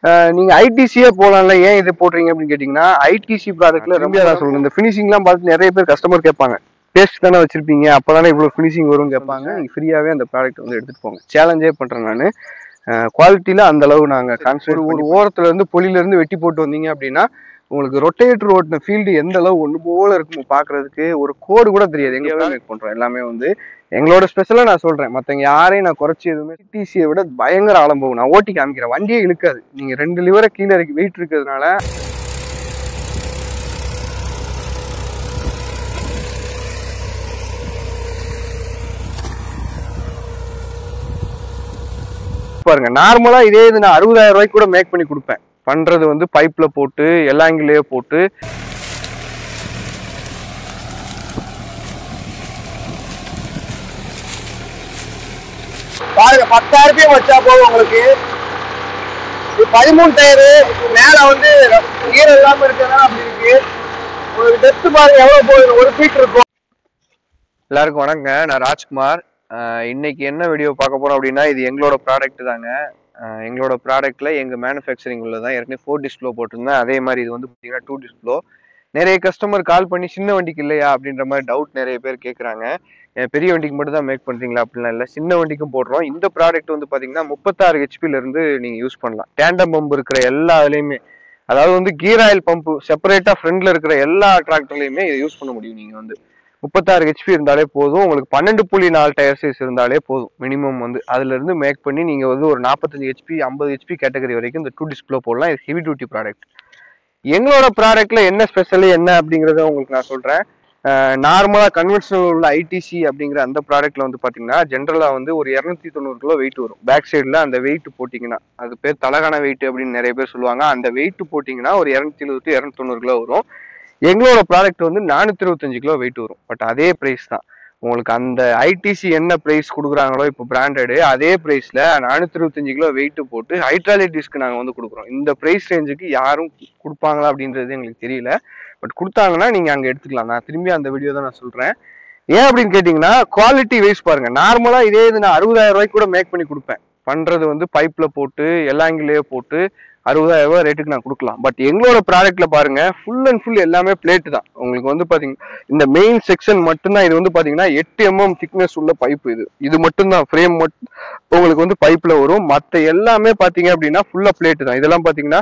அஹ் நீங்க ஐடிசியே போலாம்ல ஏன் இது போடுறீங்க அப்படின்னு கேட்டீங்கன்னா ஐடிசி ப்ராடக்ட்ல ரொம்ப அதான் சொல்லணும் இந்த ஃபினிஷிங்லாம் பார்த்து நிறைய பேர் கஸ்டமர் கேட்பாங்க டேஸ்ட் தானே வச்சிருப்பீங்க அப்பதானே இவ்வளவு ஃபினிஷிங் வரும் கேட்பாங்க நீங்க ஃப்ரீயாவே அந்த ப்ராடக்ட் வந்து எடுத்துட்டு போங்க சேலஞ்சே பண்றேன் நான் குவாலிட்டியில அந்த அளவு நாங்க கான்சென்ட்ரேட் ஒரு ஓரத்துல இருந்து பொலியில இருந்து வெட்டி போட்டு வந்தீங்க அப்படின்னா உங்களுக்கு ரொட்டேட்டர் ஓட்டின ஃபீல்டு எந்த அளவு ஒன்று போல இருக்கும் பார்க்கறதுக்கு ஒரு கோடு கூட தெரியாது எங்க மேக் பண்றோம் எல்லாமே வந்து எங்களோட ஸ்பெஷலாக நான் சொல்றேன் மற்றவங்க யாரையும் நான் குறைச்சி எதுவுமே டிசியை விட பயங்கர ஆலம்போகும் நான் ஓட்டி காமிக்கிறேன் வண்டியே இழுக்காது நீங்க ரெண்டு லிவரை கீழே இறக்கி வெயிட் இருக்கிறதுனால பாருங்க நார்மலா இதே இது நான் அறுபதாயிரம் ரூபாய்க்கு கூட மேக் பண்ணி கொடுப்பேன் பண்றது வந்து பைப்ல போட்டு எல்லாங்கிலேயே போட்டு பாருங்க பத்தாயிரம் ரூபாய் வச்சா போதும் உங்களுக்கு இது பதிமூணு டயரு மேல வந்து ஈரம் இல்லாம இருக்கிறதுனால அப்படி இருக்கு உங்களுக்கு டெப்த் பாருங்க எவ்வளவு போகுது ஒரு ஃபீட் இருக்கும் எல்லாருக்கும் வணக்கங்க நான் ராஜ்குமார் அஹ் இன்னைக்கு என்ன வீடியோ பார்க்க போறோம் அப்படின்னா இது எங்களோட ப்ராடக்ட் தாங்க அஹ் எங்களோட ப்ராடக்ட்ல எங்க மேனுஃபேக்சரிங் உள்ளதான் ஏற்கனவே ஃபோர் டிஸ்ப்ளோ போட்டிருந்தேன் அதே மாதிரி இது வந்து பார்த்தீங்கன்னா டூ டிஸ்ப்ளோ நிறைய கஸ்டமர் கால் பண்ணி சின்ன வண்டிக்கு இல்லையா அப்படின்ற மாதிரி டவுட் நிறைய பேர் கேட்குறாங்க பெரிய வண்டிக்கு மட்டும் தான் மேக் பண்றீங்களா அப்படிலாம் இல்லை சின்ன வண்டிக்கும் போடுறோம் இந்த ப்ராடக்ட் வந்து பார்த்தீங்கன்னா முப்பத்தாறு ஹெச்பில இருந்து நீங்க யூஸ் பண்ணலாம் டேண்டம் பம்ப் இருக்கிற எல்லா இதுலையுமே அதாவது வந்து கீர் ஆயில் பம்ப் செப்பரேட்டா ஃப்ரண்ட்ல இருக்கிற எல்லா டிராக்டர்லையுமே இதை யூஸ் பண்ண முடியும் நீங்க வந்து முப்பத்தாறு ஹெச்பி இருந்தாலே போதும் உங்களுக்கு பன்னெண்டு புள்ளி நாலு டயர் சைஸ் இருந்தாலே போதும் மினிமம் வந்து அதுல இருந்து மேக் பண்ணி நீங்க வந்து ஒரு நாற்பத்தஞ்சு ஹெச்பி ஐம்பது ஹெச்பி கேட்டகரி வரைக்கும் இந்த டூ டிஸ்ப்ளோ போடலாம் இது ஹெவி டியூட்டி ப்ராடக்ட் எங்களோட ப்ராடக்ட்ல என்ன ஸ்பெஷல் என்ன அப்படிங்கறத உங்களுக்கு நான் சொல்றேன் நார்மலா கன்வென்ஷனல் உள்ள ஐடிசி அப்படிங்கிற அந்த ப்ராடக்ட்ல வந்து பாத்தீங்கன்னா ஜென்ரலா வந்து ஒரு இரநூத்தி தொண்ணூறு கிலோ வெயிட் வரும் பேக் சைடுல அந்த வெயிட் போட்டிங்கன்னா அது பேர் தலகான வெயிட் அப்படின்னு நிறைய பேர் சொல்லுவாங்க அந்த வெயிட் போட்டிங்கன்னா ஒரு இரநூத்தி எழுபது டு இரநூத்தி தொண்ணூறு கிலோ வரும் எங்களோட ப்ராடக்ட் வந்து நானூத்தி இருபத்தஞ்சு கிலோ வெயிட் வரும் பட் அதே பிரைஸ் தான் உங்களுக்கு அந்த ஐடிசி என்ன பிரைஸ் கொடுக்குறாங்களோ இப்போ பிராண்டடு அதே பிரைஸ்ல நானூத்தி இருபத்தஞ்சு கிலோ வெயிட் போட்டு ஹைட்ராலிக் டிஸ்க் நாங்கள் வந்து கொடுக்குறோம் இந்த பிரைஸ் ரேஞ்சுக்கு யாரும் கொடுப்பாங்களா அப்படின்றது எங்களுக்கு தெரியல பட் கொடுத்தாங்கன்னா நீங்க அங்க எடுத்துக்கலாம் நான் திரும்பி அந்த வீடியோ தான் நான் சொல்றேன் ஏன் அப்படின்னு கேட்டிங்கன்னா குவாலிட்டி வைஸ் பாருங்க நார்மலா இதே இது நான் அறுபதாயிரம் ரூபாய்க்கு கூட மேக் பண்ணி கொடுப்பேன் பண்றது வந்து பைப்ல போட்டு எல்லாங்கிலேயே போட்டு அறுபதாயிரம் ரூபாய் ரேட்டுக்கு நான் கொடுக்கலாம் பட் எங்களோட ப்ராடக்ட்ல பாருங்க ஃபுல் அண்ட் ஃபுல் எல்லாமே பிளேட் தான் உங்களுக்கு வந்து பாத்தீங்க இந்த மெயின் செக்ஷன் மட்டும்தான் இது வந்து பாத்தீங்கன்னா எட்டு எம்எம் திக்னஸ் உள்ள பைப் இது இது மட்டும்தான் ஃப்ரேம் மட்டும் உங்களுக்கு வந்து பைப்ல வரும் மத்த எல்லாமே பாத்தீங்க அப்படின்னா ஃபுல்லா பிளேட் தான் இதெல்லாம் பாத்தீங்கன்னா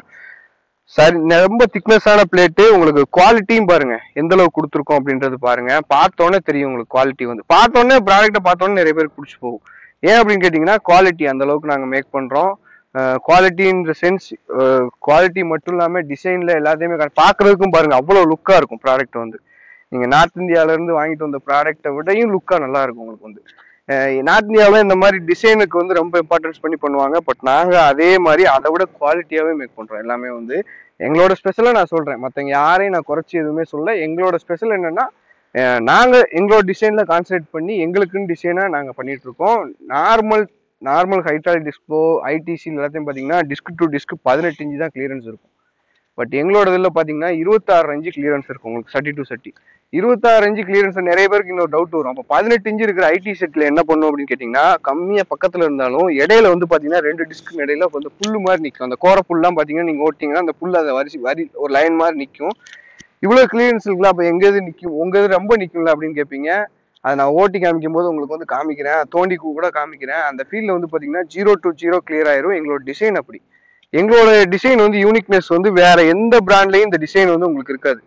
சரி ரொம்ப திக்னஸான பிளேட்டு உங்களுக்கு குவாலிட்டியும் பாருங்க எந்த அளவுக்கு கொடுத்துருக்கோம் அப்படின்றது பாருங்க பார்த்தோன்னே தெரியும் உங்களுக்கு குவாலிட்டி வந்து பார்த்தோன்னே ப்ராடக்ட்டை பார்த்தோன்னே நிறைய பேருக்கு பிடிச்சி போகும் ஏன் அப்படின்னு கேட்டிங்கன்னா குவாலிட்டி அந்த அளவுக்கு நாங்கள் மேக் பண்ணுறோம் குவாலிட்டின்ற சென்ஸ் குவாலிட்டி மட்டும் இல்லாமல் டிசைனில் எல்லாத்தையுமே correct- பார்க்கறதுக்கும் பாருங்க அவ்வளோ லுக்காக இருக்கும் ப்ராடக்ட் வந்து நீங்கள் நார்த் இந்தியாவிலேருந்து வாங்கிட்டு வந்த ப்ராடக்ட்டை விடையும் லுக்காக நல்லா இருக்கும் உங்களுக்கு வந்து நார்த் இந்தியாவில் இந்த மாதிரி டிசைனுக்கு வந்து ரொம்ப இம்பார்ட்டன்ஸ் பண்ணி பண்ணுவாங்க பட் நாங்கள் அதே மாதிரி அதை விட குவாலிட்டியாகவே மேக் பண்ணுறோம் எல்லாமே வந்து எங்களோட ஸ்பெஷலாக நான் சொல்கிறேன் மற்றவங்க யாரையும் நான் குறைச்சி எதுவுமே சொல்ல எங்களோட ஸ்பெஷல் என்னன்னா அஹ் நாங்க எங்களோட டிசைன்ல கான்சென்ட்ரேட் பண்ணி எங்களுக்குன்னு டிசைனா நாங்க பண்ணிட்டு இருக்கோம் நார்மல் நார்மல் ஹைட்ராலிக் டிஸ்கோ ஐடிசி எல்லாத்தையும் பாத்தீங்கன்னா டிஸ்க் டு டிஸ்க் பதினெட்டு இன்ச்சு தான் கிளியரன்ஸ் இருக்கும் பட் எங்களோட இதில் பார்த்தீங்கன்னா இருபத்தாறு இன்ச்சு கிளியரன்ஸ் இருக்கும் உங்களுக்கு சட்டி டு சட்டி இருபத்தாறு இன்ச்சு கிளியரன்ஸ் நிறைய பேருக்கு இன்னொரு டவுட் வரும் அப்போ பதினெட்டு இன்ச்சு இருக்கிற ஐடி செட்டில் என்ன பண்ணும் அப்படின்னு கேட்டிங்கன்னா கம்மியாக பக்கத்தில் இருந்தாலும் இடையில வந்து பார்த்தீங்கன்னா ரெண்டு டிஸ்க்கு இடையில வந்து புல்லு மாதிரி நிற்கும் அந்த கோர புல்லாம் பார்த்தீங்கன்னா நீங்கள் ஓட்டிங்கன்னா அந்த புல் அதை வரிசை வரி ஒரு லைன் மாதிரி நிற்கும் இவ்வளோ கிளியரன்ஸ் இருக்குல்ல அப்போ எங்க இது நிற்கும் உங்க இது ரொம்ப நிற்கும்ல அப்படின்னு கேட்பீங்க அதை நான் ஓட்டி காமிக்கும் போது உங்களுக்கு வந்து காமிக்கிறேன் தோண்டி கூட காமிக்கிறேன் அந்த ஃபீல்டில் வந்து பார்த்தீங்கன்னா ஜீரோ டு ஜீரோ கிளியர் ஆயிரும் எங்களோட டிசைன் அப்படி எங்களோட டிசைன் வந்து யூனிக்னஸ் வந்து வேற எந்த பிராண்ட்லயும் இந்த டிசைன் வந்து உங்களுக்கு இருக்காது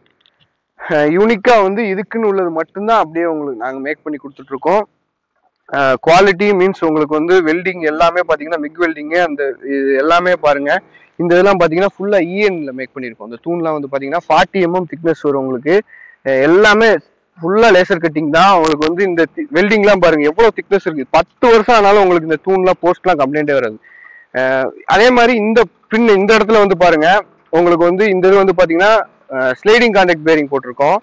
யூனிக்கா வந்து இதுக்குன்னு உள்ளது மட்டும்தான் அப்படியே உங்களுக்கு நாங்க மேக் பண்ணி கொடுத்துட்டு இருக்கோம் குவாலிட்டி மீன்ஸ் உங்களுக்கு வந்து வெல்டிங் எல்லாமே பாத்தீங்கன்னா மிக் வெல்டிங்கு அந்த இது எல்லாமே பாருங்க இந்த இதெல்லாம் பாத்தீங்கன்னா ஃபுல்லா இஎன்ல மேக் பண்ணியிருக்கோம் இந்த தூண்லாம் வந்து பாத்தீங்கன்னா ஃபார்ட்டி எம்எம் திக்னஸ் வரும் உங்களுக்கு அஹ் எல்லாமே ஃபுல்லா லேசர் கட்டிங் தான் உங்களுக்கு வந்து இந்த வெல்டிங்லாம் பாருங்க எவ்வளவு திக்னஸ் இருக்கு பத்து வருஷம் ஆனாலும் உங்களுக்கு இந்த தூண்லாம் போஸ்ட்லாம் கம்ப்ளைண்டே வராது அஹ் அதே மாதிரி இந்த பின் இந்த இடத்துல வந்து பாருங்க உங்களுக்கு வந்து இந்த இது வந்து பாத்தீங்கன்னா ஸ்லைடிங் கான்டாக்ட் பேரிங் போட்டிருக்கோம்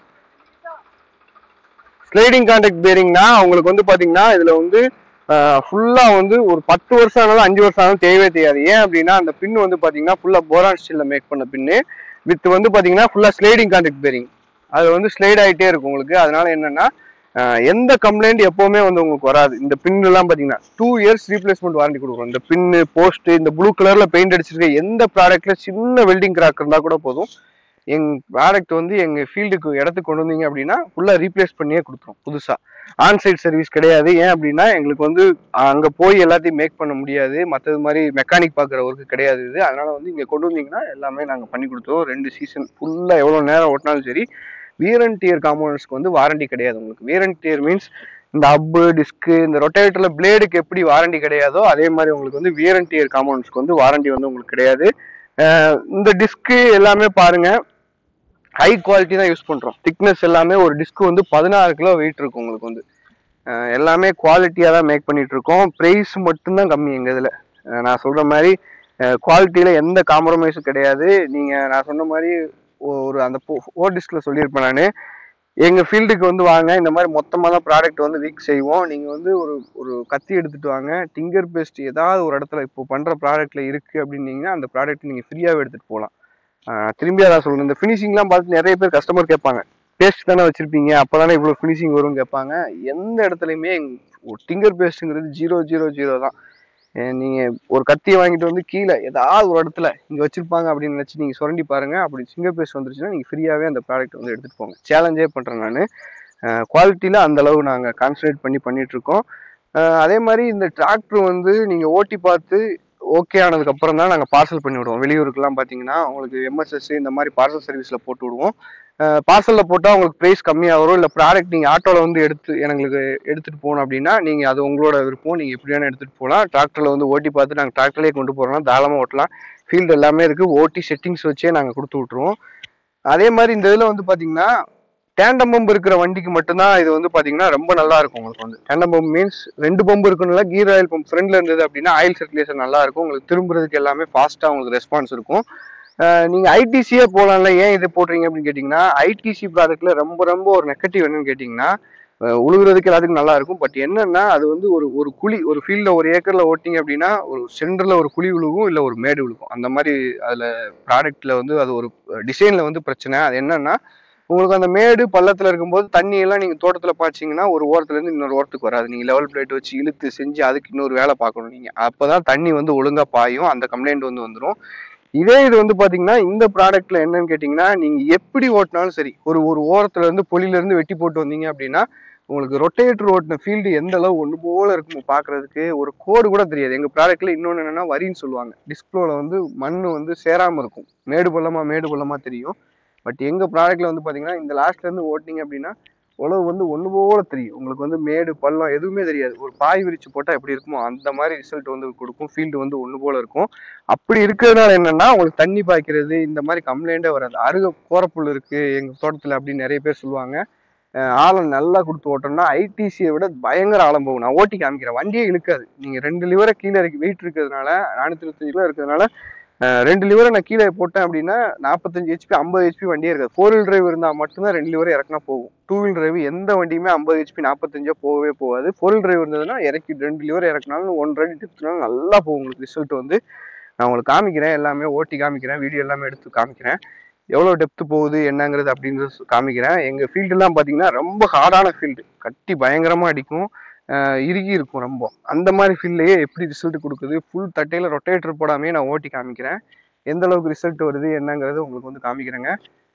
ஸ்லைடிங் கான்டாக்ட் பேரிங்னா உங்களுக்கு வந்து பாத்தீங்கன்னா இதுல வந்து ஃபுல்லா வந்து ஒரு பத்து வருஷம் ஆனாலும் அஞ்சு வருஷம் ஆனாலும் தேவையே தெரியாது ஏன் அப்படின்னா அந்த பின் வந்து பாத்தீங்கன்னா ஃபுல்லா போரான் ஸ்டீல்ல மேக் பண்ண பின்னு வித் வந்து பாத்தீங்கன்னா ஃபுல்லா ஸ்லைடிங் கான்டாக்ட் பேரிங் அது வந்து ஸ்லைட் ஆயிட்டே இருக்கும் உங்களுக்கு அதனால என்னன்னா ஆஹ் எந்த கம்ப்ளைண்ட் எப்பவுமே வந்து உங்களுக்கு வராது இந்த பின் எல்லாம் பாத்தீங்கன்னா டூ இயர்ஸ் ரீப்ளேஸ்மெண்ட் வாரண்டி கொடுக்குறோம் இந்த பின்னு போஸ்ட் இந்த ப்ளூ கலர்ல பெயிண்ட் அடிச்சிருக்க எந்த ப்ராடக்ட்ல சின்ன வெல்டிங் கிராக் இருந்தா கூட போதும் எங்க ப்ராடக்ட் வந்து எங்க ஃபீல்டுக்கு இடத்துக்கு கொண்டு வந்தீங்க அப்படின்னா ஃபுல்லா ரீப்ளேஸ் பண்ணியே கொடுத்துரும் புதுசா ஆன்சைட் சர்வீஸ் கிடையாது ஏன் அப்படின்னா எங்களுக்கு வந்து அங்க போய் எல்லாத்தையும் மேக் பண்ண முடியாது மற்றது மாதிரி மெக்கானிக் பார்க்குற ஒர்க்கு கிடையாது இது அதனால வந்து இங்க கொண்டு வந்தீங்கன்னா எல்லாமே நாங்க பண்ணி கொடுத்துருவோம் ரெண்டு சீசன் ஃபுல்லா எவ்வளவு நேரம் ஓட்டினாலும் சரி வீரன் டியர் காம்போனன்ட்ஸ்க்கு வந்து வாரண்டி கிடையாது உங்களுக்கு வீரன் டியர் மீன்ஸ் இந்த அப்பு டிஸ்க்கு இந்த ரொட்டேட்டர்ல பிளேடுக்கு எப்படி வாரண்டி கிடையாதோ அதே மாதிரி உங்களுக்கு வந்து வீரன் டியர் காம்போனன்ட்ஸ்க்கு வந்து வாரண்டி வந்து உங்களுக்கு கிடையாது அஹ் இந்த டிஸ்க்கு எல்லாமே பாருங்க ஹை குவாலிட்டி தான் யூஸ் பண்றோம் திக்னஸ் எல்லாமே ஒரு டிஸ்க் வந்து பதினாறு கிலோ வெயிட் இருக்கும் உங்களுக்கு வந்து அஹ் எல்லாமே குவாலிட்டியாக தான் மேக் பண்ணிட்டு இருக்கோம் ப்ரைஸ் மட்டும்தான் கம்மி எங்க இதுல அஹ் நான் சொல்ற மாதிரி குவாலிட்டியில எந்த காம்ப்ரமைஸும் கிடையாது நீங்க நான் சொன்ன மாதிரி ஒரு அந்த ஃபோர் டிஸ்க்ல சொல்லியிருப்பேன் நான் எங்க ஃபீல்டுக்கு வந்து வாங்க இந்த மாதிரி மொத்தமாக தான் ப்ராடக்ட் வந்து வீக் செய்வோம் நீங்க வந்து ஒரு ஒரு கத்தி எடுத்துட்டு வாங்க டிங்கர் பேஸ்ட் ஏதாவது ஒரு இடத்துல இப்போ பண்ற ப்ராடக்ட்ல இருக்கு அப்படின்னீங்கன்னா அந்த ப்ராடக்ட் நீங்க ஃப்ரீயாவே எடுத்துட்டு போகலாம் ஆஹ் திரும்பி அதான் சொல்றேன் இந்த ஃபினிஷிங்லாம் பார்த்து நிறைய பேர் கஸ்டமர் கேட்பாங்க பேஸ்ட் தானே வச்சிருப்பீங்க அப்பதானே இவ்வளவு ஃபினிஷிங் வரும்னு கேட்பாங்க எந்த இடத்துலையுமே டிங்கர் பேஸ்ட்டுங்கிறது ஜீரோ ஜீரோ ஜீரோ தான் அஹ் நீங்க ஒரு கத்தியை வாங்கிட்டு வந்து கீழே ஏதாவது ஒரு இடத்துல இங்க வச்சிருப்பாங்க அப்படின்னு நினைச்சு நீங்க சுரண்டி பாருங்க அப்படி சிங்கர் பேஸ்ட் வந்துருச்சுன்னா நீங்க ஃப்ரீயாவே அந்த ப்ராடக்ட் வந்து எடுத்துட்டு போங்க சேலஞ்சே பண்றேன் நான் குவாலிட்டியில அந்த அளவு நாங்க கான்சன்ட்ரேட் பண்ணி பண்ணிட்டு இருக்கோம் அஹ் அதே மாதிரி இந்த டிராக்டர் வந்து நீங்க ஓட்டி பார்த்து ஓகே ஆனதுக்கு அப்புறம் தான் நாங்கள் பார்சல் பண்ணி விடுவோம் வெளியூருக்குலாம் பார்த்தீங்கன்னா உங்களுக்கு எம்எஸ்எஸ் இந்த மாதிரி பார்சல் சர்வீஸில் போட்டு விடுவோம் பார்சலில் போட்டால் உங்களுக்கு ப்ரைஸ் கம்மியாக வரும் இல்லை ப்ராடக்ட் நீங்கள் ஆட்டோவில் வந்து எடுத்து எங்களுக்கு எடுத்துகிட்டு போகணும் அப்படின்னா நீங்கள் அது உங்களோட விருப்பம் நீங்கள் எப்படி வேணால் எடுத்துகிட்டு போகலாம் டிராக்டரில் வந்து ஓட்டி பார்த்து நாங்கள் டிராக்டர்லேயே கொண்டு போகிறோம்னா தாராளமாக ஓட்டலாம் ஃபீல்டு எல்லாமே இருக்குது ஓட்டி செட்டிங்ஸ் வச்சே நாங்கள் கொடுத்து விட்ருவோம் அதே மாதிரி இந்த இதில் வந்து பார்த்தீங்கன்னா டேண்டம் பம்பு இருக்கிற வண்டிக்கு மட்டும்தான் இது வந்து பாத்தீங்கன்னா ரொம்ப நல்லா இருக்கும் உங்களுக்கு வந்து டேண்டம் பம்பு மீன்ஸ் ரெண்டு பம்பு இருக்கணும்ல கீர் ஆயில் பம்ப் ஃப்ரண்ட்ல இருந்தது அப்படின்னா ஆயில் சர்க்குலேஷன் நல்லா இருக்கும் உங்களுக்கு திரும்புறதுக்கு எல்லாமே ஃபாஸ்டா உங்களுக்கு ரெஸ்பான்ஸ் இருக்கும் அஹ் நீங்க ஐடிசியே போலாம்ல ஏன் இது போடுறீங்க அப்படின்னு கேட்டீங்கன்னா ஐடிசி ப்ராடக்ட்ல ரொம்ப ரொம்ப ஒரு நெகட்டிவ் என்னன்னு கேட்டீங்கன்னா அஹ் உழுகுறதுக்கு எல்லாத்துக்கும் நல்லா இருக்கும் பட் என்னன்னா அது வந்து ஒரு ஒரு குழி ஒரு ஃபீல்ட்ல ஒரு ஏக்கர்ல ஓட்டிங்க அப்படின்னா ஒரு சென்டர்ல ஒரு குழி விழுகும் இல்ல ஒரு மேடு விழுகும் அந்த மாதிரி அதுல ப்ராடக்ட்ல வந்து அது ஒரு டிசைன்ல வந்து பிரச்சனை அது என்னன்னா உங்களுக்கு அந்த மேடு பள்ளத்துல இருக்கும்போது தண்ணி எல்லாம் நீங்க தோட்டத்துல பாய்ச்சீங்கன்னா ஒரு ஓரத்துல இருந்து இன்னொரு ஓரத்துக்கு வராது நீங்க லெவல் பிளேட் வச்சு இழுத்து செஞ்சு அதுக்கு இன்னொரு வேலை பார்க்கணும் நீங்க அப்பதான் தண்ணி வந்து ஒழுங்கா பாயும் அந்த கம்ப்ளைண்ட் வந்து வந்துடும் இதே இது வந்து பாத்தீங்கன்னா இந்த ப்ராடக்ட்ல என்னன்னு கேட்டீங்கன்னா நீங்க எப்படி ஓட்டினாலும் சரி ஒரு ஒரு ஓரத்துல இருந்து பொலியில இருந்து வெட்டி போட்டு வந்தீங்க அப்படின்னா உங்களுக்கு ரொட்டேட்டர் ஓட்டின ஃபீல்டு எந்த அளவு ஒன்று போல இருக்கும் பார்க்கறதுக்கு ஒரு கோடு கூட தெரியாது எங்க ப்ராடக்ட்ல இன்னொன்று என்னன்னா வரின்னு சொல்லுவாங்க டிஸ்பிளோல வந்து மண் வந்து சேராம இருக்கும் மேடு பள்ளமா மேடு பள்ளமா தெரியும் பட் எங்க ப்ராடக்ட்ல வந்து பாத்தீங்கன்னா இந்த லாஸ்ட்ல இருந்து ஓட்டினீங்க அப்படின்னா உழவு வந்து ஒன்று போல தெரியும் உங்களுக்கு வந்து மேடு பள்ளம் எதுவுமே தெரியாது ஒரு பாய் விரிச்சு போட்டால் எப்படி இருக்குமோ அந்த மாதிரி ரிசல்ட் வந்து கொடுக்கும் ஃபீல்டு வந்து ஒன்று போல இருக்கும் அப்படி இருக்கிறதுனால என்னன்னா உங்களுக்கு தண்ணி பாய்க்கிறது இந்த மாதிரி கம்ப்ளைண்டே வராது அருக கோரப்புல் இருக்கு எங்க தோட்டத்தில் அப்படின்னு நிறைய பேர் சொல்லுவாங்க அஹ் ஆழம் நல்லா கொடுத்து ஓட்டோம்னா ஐடிசியை விட பயங்கர ஆழம் போகும் நான் ஓட்டி காமிக்கிறேன் வண்டியே இழுக்காது நீங்க ரெண்டு லிவரை கீழே இறக்கி வெயிட் இருக்கிறதுனால நானூத்தி இருபத்தஞ்சு கிலோ இருக்கிறதுனால அஹ் ரெண்டு லிவரை நான் கீழே போட்டேன் அப்படின்னா நாற்பத்தஞ்சு ஹெச்பி ஐம்பது ஹெச்பி வண்டியே இருக்காது ஃபோர் வீல் டிரைவ் இருந்தால் மட்டும்தான் ரெண்டு லிவரை இறக்குனா போகும் டூ வீல் டிரைவ் எந்த வண்டியுமே ஐம்பது ஹெச்பி நாற்பத்தஞ்சா போகவே போகாது ஃபோர் வீல் டிரைவ் இருந்ததுன்னா இறக்கி ரெண்டு லிவரை இறக்குனாலும் ஒன்றரை அடி டிப்ஸ்னாலும் நல்லா போகும் உங்களுக்கு ரிசல்ட் வந்து நான் உங்களுக்கு காமிக்கிறேன் எல்லாமே ஓட்டி காமிக்கிறேன் வீடியோ எல்லாமே எடுத்து காமிக்கிறேன் எவ்வளோ டெப்த் போகுது என்னங்கிறது அப்படிங்கிறது காமிக்கிறேன் எங்கள் ஃபீல்டுலாம் பார்த்தீங்கன்னா ரொம்ப ஹார்டான ஃபீல்டு கட்டி பயங்கரமாக அடிக்கும் அஹ் இறுகி இருக்கும் ரொம்ப அந்த மாதிரி ஃபீல்ட்லேயே எப்படி ரிசல்ட் கொடுக்குது ஃபுல் தட்டையில் ரொட்டேட்டர் போடாமே நான் ஓட்டி காமிக்கிறேன் எந்த அளவுக்கு ரிசல்ட் வருது என்னங்கிறது உங்களுக்கு வந்து காமிக்கிறேங்க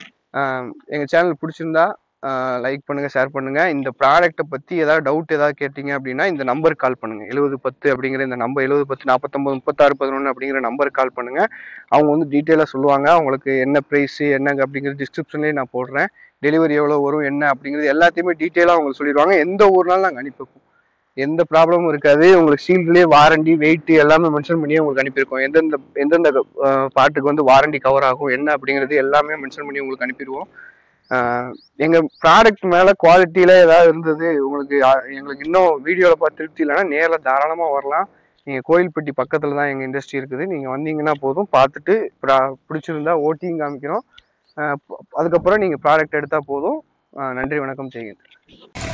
அஹ் எங்க சேனல் பிடிச்சிருந்தா லைக் பண்ணுங்க ஷேர் பண்ணுங்க இந்த ப்ராடக்ட்டை பத்தி ஏதாவது டவுட் ஏதாவது கேட்டீங்க அப்படின்னா இந்த நம்பருக்கு கால் பண்ணுங்க எழுபது பத்து அப்படிங்கிற இந்த நம்பர் எழுபது பத்து நாற்பத்தொம்பது முப்பத்தாறு பதினொன்று அப்படிங்கிற நம்பருக்கு கால் பண்ணுங்க அவங்க வந்து டீட்டெயிலாக சொல்லுவாங்க அவங்களுக்கு என்ன ப்ரைஸ் என்னங்க அப்படிங்கிறது டிஸ்கிரிப்ஷன்லேயே நான் போடுறேன் டெலிவரி எவ்வளோ வரும் என்ன அப்படிங்கிறது எல்லாத்தையுமே டீட்டெயிலாக அவங்க சொல்லிடுவாங்க எந்த ஊர்னாலும் நாங்கள் அனுப்பி வைப்போம் எந்த ப்ராப்ளமும் இருக்காது உங்களுக்கு ஷீல்ட்லேயே வாரண்டி வெயிட் எல்லாமே மென்ஷன் பண்ணி உங்களுக்கு அனுப்பியிருக்கோம் எந்தெந்த எந்தெந்த பாட்டுக்கு வந்து வாரண்டி கவர் ஆகும் என்ன அப்படிங்கிறது எல்லாமே மென்ஷன் பண்ணி உங்களுக்கு அனுப்பிடுவோம் ஆஹ் எங்க ப்ராடக்ட் மேல குவாலிட்டியில ஏதாவது இருந்தது உங்களுக்கு ஆ- எங்களுக்கு இன்னும் வீடியோல பார்த்து திருப்தி இல்லைன்னா நேரில் தாராளமா வரலாம் நீங்க கோயில்பட்டி பக்கத்துல தான் எங்க இண்டஸ்ட்ரி இருக்குது நீங்க வந்தீங்கன்னா போதும் பார்த்துட்டு ப்ரா- பிடிச்சிருந்தா ஓட்டியும் காமிக்கிறோம் ஆஹ் ப- அதுக்கப்புறம் நீங்க ப்ராடக்ட் எடுத்தா போதும் ஆஹ் நன்றி வணக்கம் செய்யுங்க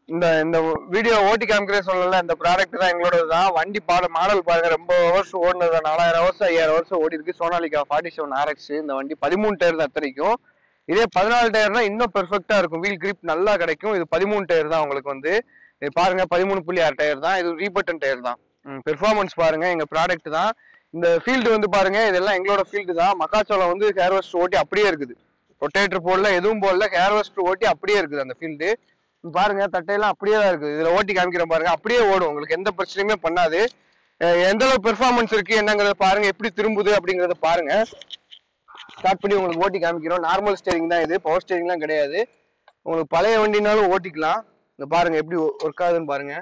இந்த இந்த வீடியோ ஓட்டி காமிக்கிறே சொல்லல இந்த ப்ராடக்ட் தான் எங்களோட தான் வண்டி பாட மாடல் பாருங்க ரொம்ப ஹவர்ஸ் ஓடுனது தான். நாலாயிரம் ஹவர்ஸ் ஐயாயிரம் ஹவர்ஸ் ஓடி இருக்கு சோனாலிகா ஃபார்ட்டி செவன் ஆர்எக்ஸ் இந்த வண்டி பதிமூணு டயர் தான் அத்தனைக்கும் இதே பதினாலு டயர்னா இன்னும் பெர்ஃபெக்டா இருக்கும் வீல் கிரிப் நல்லா கிடைக்கும் இது பதிமூணு டயர் தான் உங்களுக்கு வந்து இது பாருங்க பதிமூணு புள்ளி ஆறு டயர் தான் இது ரீபட்டன் டயர் தான் பெர்ஃபார்மன்ஸ் பாருங்க எங்க ப்ராடக்ட் தான் இந்த ஃபீல்டு வந்து பாருங்க இதெல்லாம் எங்களோட ஃபீல்டு தான் மக்காச்சோளம் வந்து ஹேர் வாஷ் ஓட்டி அப்படியே இருக்குது ரொட்டேட்டர் போடல எதுவும் போடல ஹேர் வாஷ் ஓட்டி அப்படியே இருக்குது அந்த ஃபீல்டு பாருங்க தட்டையெல்லாம் அப்படியே தான் இருக்குது இதுல ஓட்டி காமிக்கிறேன் பாருங்க அப்படியே ஓடும் உங்களுக்கு எந்த பிரச்சனையுமே பண்ணாது அஹ் எந்த அளவு பெர்ஃபார்மன்ஸ் இருக்கு என்னங்கறத பாருங்க எப்படி திரும்புது அப்படிங்கறத பாருங்க ஸ்டார்ட் பண்ணி உங்களுக்கு ஓட்டி காமிக்கிறோம் நார்மல் ஸ்டேரிங் தான் இது பவர் ஸ்டேரிங்லாம் கிடையாது உங்களுக்கு பழைய வண்டினாலும் ஓட்டிக்கலாம் இந்த பாருங்க எப்படி ஒர்க் ஆகுதுன்னு பாருங்க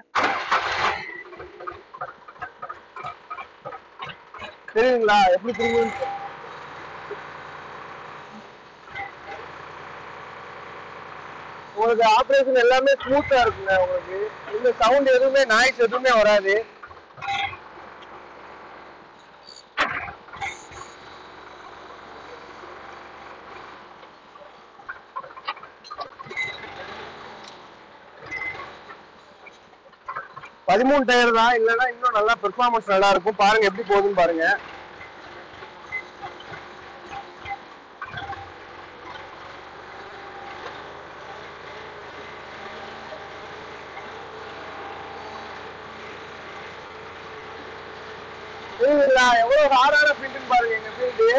தெரியுதுங்களா எப்படி திரும்புது உங்களுக்கு ஆப்ரேஷன் எல்லாமே ஸ்மூத்தா இருக்குங்க உங்களுக்கு இந்த சவுண்ட் எதுவுமே நாய்ஸ் எதுவுமே வராது பதிமூணு டயர் தான் இல்லைன்னா இன்னும் நல்லா பெர்ஃபார்மன்ஸ் நல்லா இருக்கும் பாருங்க எப்படி போகுதுன்னு பாருங்க புரியுதுங்களா எவ்வளவு ஹார்டான ஃபீல்டுன்னு பாருங்க எங்க ஃபீல்டு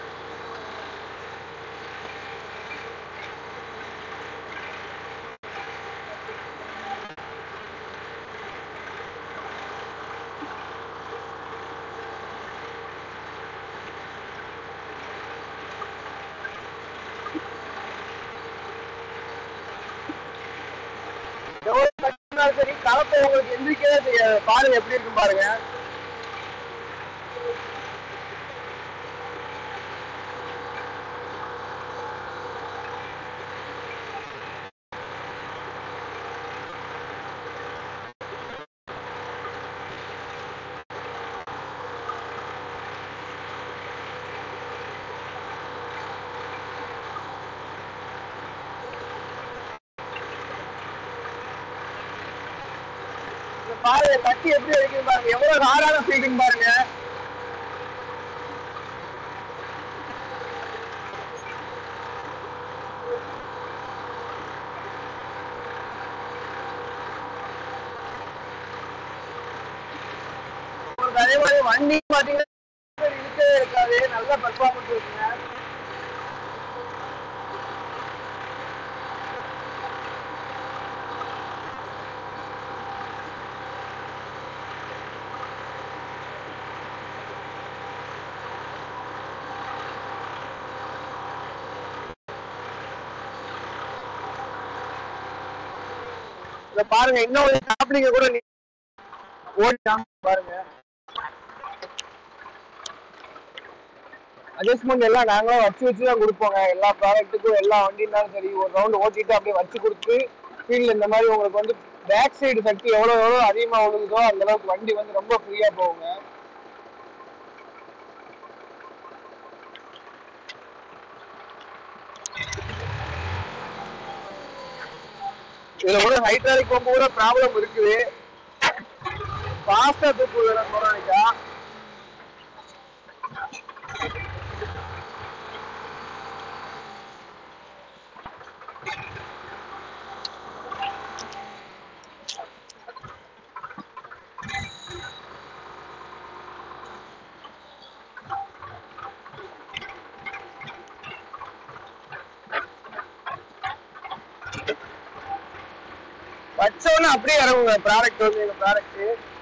எவ்வளவு கஷ்டம்னாலும் சரி கலப்பை உங்களுக்கு எந்திரிக்கவே தெரியாது பாருங்க எப்படி இருக்கும் பாருங்க இங்க பாருங்க கட்டி எப்படி அடிக்குது பாருங்க எவ்வளவு ஹார்டான ஃபீல்டிங் பாருங்க உங்களுக்கு அதே மாதிரி வண்டி பாத்தீங்கன்னா இருக்கவே இருக்காது நல்ல பெர்ஃபார்மன்ஸ் இருக்குங்க இத பாருங்க இன்னும் ஒரு சாப்பிடுங்க கூட நீ ஓடி காமிச்சு பாருங்க அட்ஜஸ்ட்மெண்ட் எல்லாம் நாங்களும் வச்சு வச்சு தான் கொடுப்போங்க எல்லா ப்ராடக்ட்டுக்கும் எல்லா வண்டினாலும் சரி ஒரு ரவுண்ட் ஓட்டிட்டு அப்படியே வச்சு கொடுத்து ஃபீல்டில் இந்த மாதிரி உங்களுக்கு வந்து பேக் சைடு சக்தி எவ்வளோ எவ்வளோ அதிகமாக விழுகுதோ அந்த அளவுக்கு வண்டி வந்து ரொம்ப ஃப்ரீயாக போகுங்க இதுல கூட ஹைட்ராலிக் பம்பு கூட ப்ராப்ளம் இருக்குது ஃபாஸ்டா தூக்கு வேணும் சோனாலிக்கா வச்சோன்னு அப்படியே இறங்குங்க ப்ராடக்ட் வந்து எங்க ப்ராடக்ட்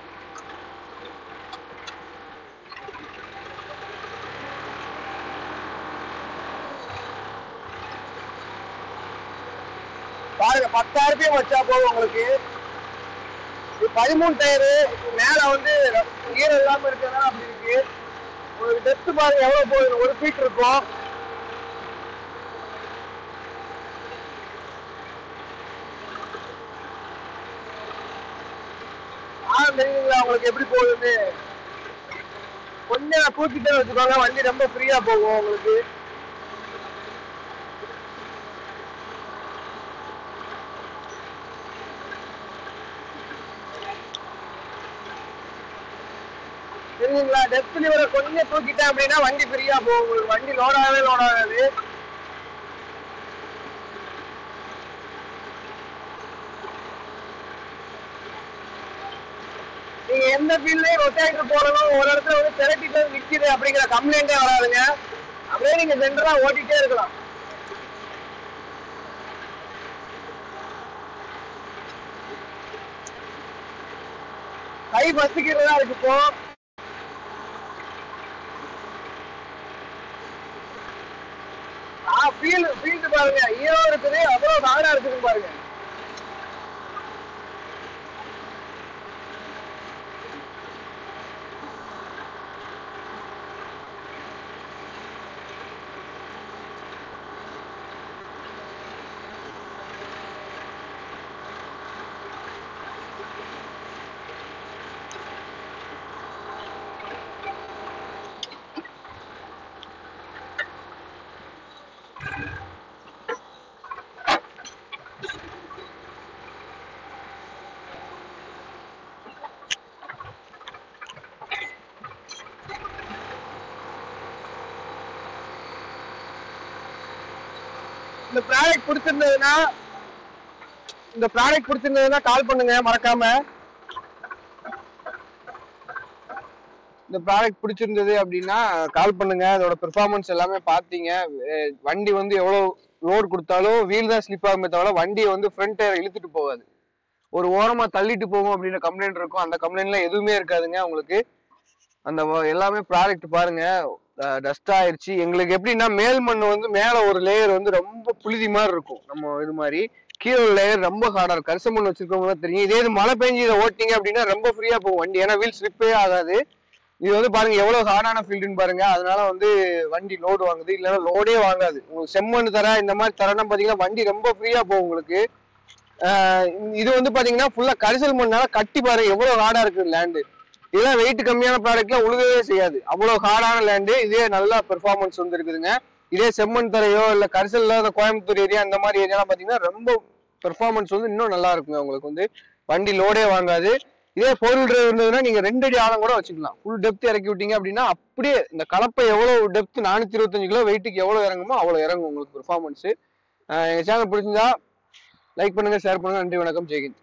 பாருங்க பத்தாயிரம் வச்சா போதும் உங்களுக்கு இது பதிமூணு டயரு மேல வந்து ஈரம் இல்லாம இருக்கிறதுனால அப்படி இருக்கு உங்களுக்கு டெப்த் பாருங்க எவ்வளவு போகுது ஒரு ஃபீட் இருக்கும் ஆழம் தெரியுங்களா உங்களுக்கு எப்படி போகுதுன்னு கொஞ்சம் தூக்கிட்டே வச்சுக்கோங்க வண்டி ரொம்ப ஃப்ரீயா போகும் உங்களுக்கு டெப்த் லிவரை கொஞ்சம் தூக்கிட்டேன் அப்படின்னா வண்டி ஃப்ரீயா போகும் உங்களுக்கு வண்டி லோட் ஆகவே லோட் ஆகாது நீங்க எந்த ஃபீல்ட்லயும் ரொட்டேட்டர் போடணும் ஒரு இடத்துல வந்து திரட்டிட்டு வந்து நிக்குது அப்படிங்கிற கம்ப்ளைண்டே வராதுங்க அப்படியே நீங்க ஜென்ரலா ஓட்டிட்டே இருக்கலாம் கை பசிக்கிறதா இருக்கு இப்போ ஆ ஃபீல் ஃபீல்டு பாருங்க ஈரோ இருக்குது அவ்வளவு நாடா இருக்குது பாருங்க இந்த ப்ராடக்ட் பிடிச்சிருந்ததுன்னா இந்த ப்ராடக்ட் பிடிச்சிருந்ததுன்னா கால் பண்ணுங்க மறக்காம இந்த ப்ராடக்ட் பிடிச்சிருந்தது அப்படின்னா கால் பண்ணுங்க அதோட பெர்ஃபார்மன்ஸ் எல்லாமே பார்த்தீங்க அஹ் வண்டி வந்து எவ்வளோ லோட் கொடுத்தாலும் வீல் தான் ஸ்லிப் ஆகுமே தவிர வண்டியை வந்து ஃப்ரண்ட் டயர் இழுத்துட்டு போகாது ஒரு ஓரமா தள்ளிட்டு போகும் அப்படின்ற கம்ப்ளைண்ட் இருக்கும் அந்த கம்ப்ளைண்ட்ல எதுவுமே இருக்காதுங்க உங்களுக்கு அந்த வ- எல்லாமே ப்ராடக்ட் பாருங்க டஸ்ட் ஆயிருச்சு எங்களுக்கு எப்படின்னா மேல் மண் வந்து மேல ஒரு லேயர் வந்து ரொம்ப புழுதி மாதிரி இருக்கும் நம்ம இது மாதிரி கீழே ஒரு லேயர் ரொம்ப ஹார்டா இருக்கும் கரிச மண் வச்சிருக்கவங்க தெரியும் இதே இது மழை பெஞ்சு இதை ஓட்டிங்க அப்படின்னா ரொம்ப ஃப்ரீயா போகும் வண்டி ஏன்னா வீல் ஸ்லிப்பே ஆகாது இது வந்து பாருங்க எவ்வளவு ஹார்டான ஃபீல்டுன்னு பாருங்க அதனால வந்து வண்டி லோடு வாங்குது இல்லைன்னா லோடே வாங்காது உங்களுக்கு செம்மண் தர இந்த மாதிரி தரணும் பாத்தீங்கன்னா வண்டி ரொம்ப ஃப்ரீயா போகும் உங்களுக்கு ஆஹ் இது வந்து பாத்தீங்கன்னா ஃபுல்லா கரிசல் மண்ணால கட்டி பாருங்க எவ்வளவு ஹார்டா இருக்கு லேண்டு இதெல்லாம் வெயிட் கம்மியான ப்ராடக்ட்லாம் உழுகவே செய்யாது அவ்வளவு ஹார்டான லேண்டு இதே நல்லா பெர்ஃபார்மன்ஸ் வந்து இருக்குதுங்க இதே செம்மண் தரையோ இல்ல கரிசல் இல்லாத கோயம்புத்தூர் ஏரியா அந்த மாதிரி ஏரியாலாம் பாத்தீங்கன்னா ரொம்ப பெர்ஃபார்மன்ஸ் வந்து இன்னும் நல்லா இருக்குங்க உங்களுக்கு வந்து வண்டி லோடே வாங்காது இதே ஃபோர் வீல் டிரைவ் இருந்ததுன்னா நீங்க ரெண்டு அடி ஆழம் கூட வச்சுக்கலாம் ஃபுல் டெப்த் இறக்கி விட்டீங்க அப்படின்னா அப்படியே இந்த கலப்பை எவ்வளவு டெப்த் நானூத்தி இருபத்தஞ்சு கிலோ வெயிட்டுக்கு எவ்வளவு இறங்குமோ அவ்வளவு இறங்கும் உங்களுக்கு பெர்ஃபார்மன்ஸ் எங்க சேனல் பிடிச்சிருந்தா லைக் பண்ணுங்க ஷேர் பண்ணுங்க நன்றி வணக்கம் ஜெய்ஹிந்த்